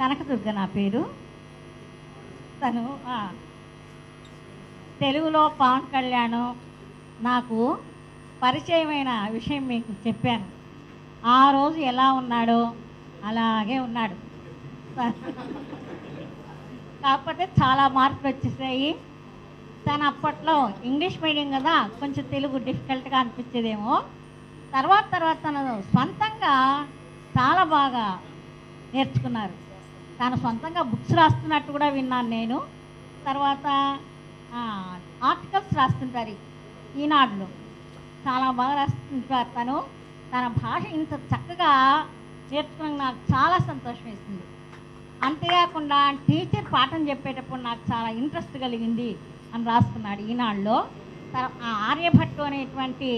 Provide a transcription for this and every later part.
కనకదుర్గ నా పేరు తను ఆ, తెలుగులో పవన్ కళ్యాణ్ నాకు పరిచయమైన విషయం మీకు చెప్పాను ఆ రోజు ఎలా ఉన్నాడో అలాగే ఉన్నాడు కాకపోతే చాలా మార్పులు వచ్చేసాయి తను అప్పట్లో ఇంగ్లీష్ మీడియం కదా కొంచెం తెలుగు డిఫికల్ట్గా అనిపించేదేమో తర్వాత తర్వాత తను సొంతంగా చాలా బాగా నేర్చుకున్నారు తను సొంతంగా బుక్స్ రాస్తున్నట్టు కూడా విన్నాను నేను తర్వాత ఆర్టికల్స్ రాస్తుంటారు ఈనాడులో చాలా బాగా రాస్తుంటారు తను తన భాష ఇంత చక్కగా నేర్చుకున్న నాకు చాలా సంతోషం వేసింది అంతేకాకుండా టీచర్ పాఠం చెప్పేటప్పుడు నాకు చాలా ఇంట్రెస్ట్ కలిగింది అని రాసుకున్నాడు ఈనాడులో తర్- ఆ ఆర్యభట్టు అనేటువంటి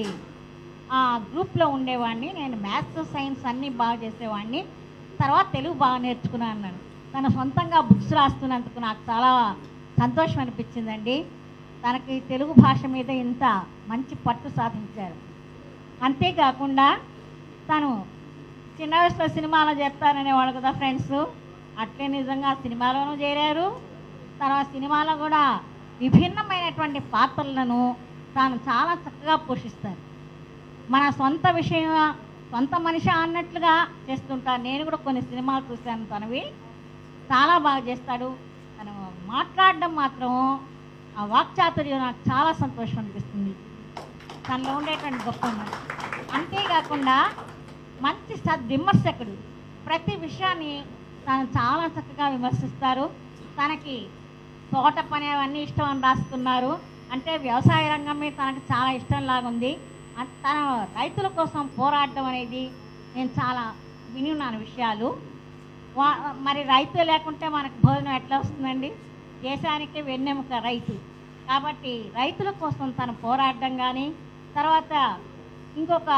ఆ గ్రూప్లో ఉండేవాడిని నేను మ్యాథ్స్ సైన్స్ అన్నీ బాగా చేసేవాడిని తర్వాత తెలుగు బాగా నేర్చుకున్నాను అన్నాడు తన సొంతంగా బుక్స్ రాస్తున్నందుకు నాకు చాలా సంతోషం అనిపించిందండి తనకి తెలుగు భాష మీద ఇంత మంచి పట్టు సాధించారు అంతేకాకుండా తను చిన్న వయసులో సినిమాలో చేస్తారనేవాళ్ళు కదా ఫ్రెండ్స్ అట్లే నిజంగా సినిమాలోనూ చేరారు తర్వాత సినిమాలో కూడా విభిన్నమైనటువంటి పాత్రలను తాను చాలా చక్కగా పోషిస్తారు మన సొంత విషయం సొంత మనిషి అన్నట్లుగా చేస్తుంటారు నేను కూడా కొన్ని సినిమాలు చూశాను తనవి చాలా బాగా చేస్తాడు తను మాట్లాడడం మాత్రం ఆ వాక్చాతుర్యం నాకు చాలా సంతోషం అనిపిస్తుంది తనలో ఉండేటువంటి గొప్ప అంతేకాకుండా మంచి సద్విమర్శకుడు ప్రతి విషయాన్ని తను చాలా చక్కగా విమర్శిస్తారు తనకి తోట పని అవన్నీ ఇష్టం అని రాసుకున్నారు అంటే వ్యవసాయ రంగం మీద తనకు చాలా ఇష్టం లాగుంది అ- తన రైతుల కోసం పోరాడడం అనేది నేను చాలా విని ఉన్నాను విషయాలు వా మరి రైతు లేకుంటే మనకు భోజనం ఎట్లా వస్తుందండి దేశానికి వెన్నెముక రైతు కాబట్టి రైతుల కోసం తను పోరాడడం కానీ తర్వాత ఇంకొక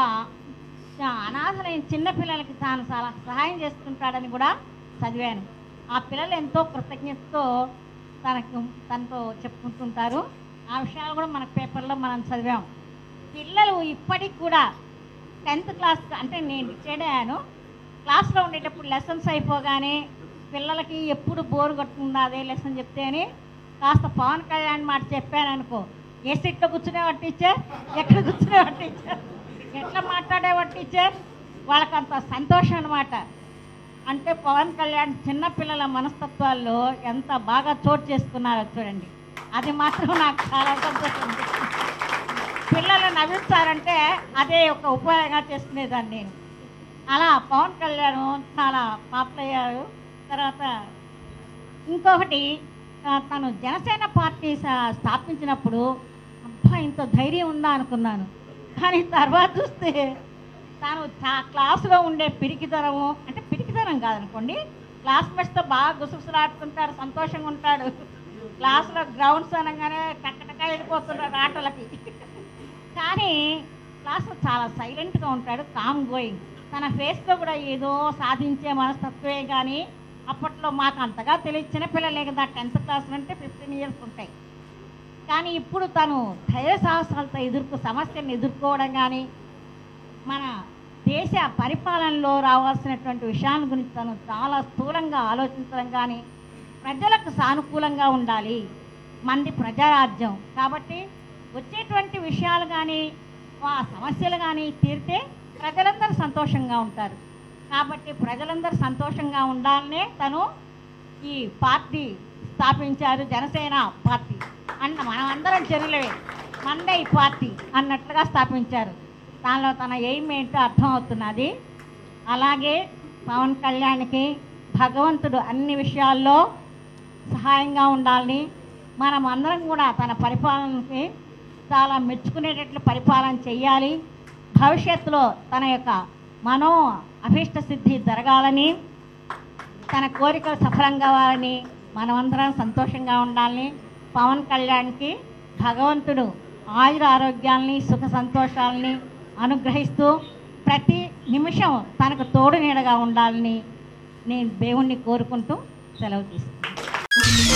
చ- అనాథలైన చిన్న పిల్లలకి తాను చాలా సహాయం చేస్తుంటాడని కూడా చదివాను ఆ పిల్లలు ఎంతో కృతజ్ఞతతో తనకు తనతో చెప్పుకుంటుంటారు ఆ విషయాలు కూడా మన పేపర్లో మనం చదివాం పిల్లలు ఇప్పటికి కూడా టెన్త్ క్లాస్ అంటే నేను రిటైర్డ్ అయ్యాను క్లాస్లో ఉండేటప్పుడు లెసన్స్ అయిపోగానే పిల్లలకి ఎప్పుడు బోర్ కొట్టుకుందా అదే లెసన్ చెప్తే అని కాస్త పవన్ కళ్యాణ్ మాట చెప్పాను అనుకో ఏ సీట్లో కూర్చునేవాడు టీచర్ ఎక్కడ కూర్చునేవాడు టీచర్ ఎట్లా మాట్లాడేవాడు టీచర్ వాళ్ళకి అంత సంతోషం అనమాట అంటే పవన్ కళ్యాణ్ చిన్నపిల్లల మనస్తత్వాల్లో ఎంత బాగా చోటు చేసుకున్నారో చూడండి అది మాత్రం నాకు చాలా సంతోషం పిల్లలు నవ్విస్తారంటే అదే ఒక ఉపాయంగా చేసుకునేదాన్ని నేను అలా పవన్ కళ్యాణ్ చాలా పాపులర్ అయ్యారు తర్వాత ఇంకొకటి ఆ, తను జనసేన పార్టీ స- స్థాపించినప్పుడు అబ్బా ఇంత ధైర్యం ఉందా అనుకున్నాను కానీ తర్వాత చూస్తే తాను చా- క్లాసులో ఉండే పిరికితనము అంటే పిరికితనం కాదనుకోండి క్లాస్మేట్స్తో బాగా గుసగుసలాడుతుంటాడు సంతోషంగా ఉంటాడు క్లాసులో గ్రౌండ్స్ అనగానే టక్కటక్క వెళ్ళిపోతున్నాడు ఆటలకి కానీ క్లాస్లో చాలా సైలెంట్గా ఉంటాడు కామ్ గోయింగ్ తన ఫేస్లో కూడా ఏదో సాధించే మనస్తత్వే కానీ అప్పట్లో మాకు అంతగా తెలియదు చిన్నపిల్లలే కదా టెన్త్ క్లాస్ అంటే ఫిఫ్టీన్ ఇయర్స్ ఉంటాయి కానీ ఇప్పుడు తను ధైర్య సాహసాలతో ఎదుర్కొ సమస్యలను ఎదుర్కోవడం కానీ మన దేశ పరిపాలనలో రావాల్సినటువంటి విషయాల గురించి తను చాలా స్థూలంగా ఆలోచించడం కానీ ప్రజలకు సానుకూలంగా ఉండాలి మంది ప్రజారాజ్యం కాబట్టి వచ్చేటువంటి విషయాలు కానీ ఆ సమస్యలు కానీ తీరితే ప్రజలందరూ సంతోషంగా ఉంటారు కాబట్టి ప్రజలందరూ సంతోషంగా ఉండాలనే తను ఈ పార్టీ స్థాపించారు జనసేన పార్టీ అన్న మనం అందరం జనులే మందే ఈ పార్టీ అన్నట్లుగా స్థాపించారు దానిలో తన ఎయిమ్ ఏంటో అర్థమవుతున్నది అలాగే పవన్ కళ్యాణ్కి భగవంతుడు అన్ని విషయాల్లో సహాయంగా ఉండాలని మనం అందరం కూడా తన పరిపాలనకి చాలా మెచ్చుకునేటట్లు పరిపాలన చేయాలి భవిష్యత్తులో తన యొక్క మనో అభీష్ట సిద్ధి జరగాలని తన కోరికలు సఫలం కావాలని మనమందరం సంతోషంగా ఉండాలని పవన్ కళ్యాణ్కి భగవంతుడు ఆయుర ఆరోగ్యాల్ని సుఖ సంతోషాలని అనుగ్రహిస్తూ ప్రతి నిమిషం తనకు తోడు నీడగా ఉండాలని నేను దేవుణ్ణి కోరుకుంటూ సెలవు తీసుకుంటాను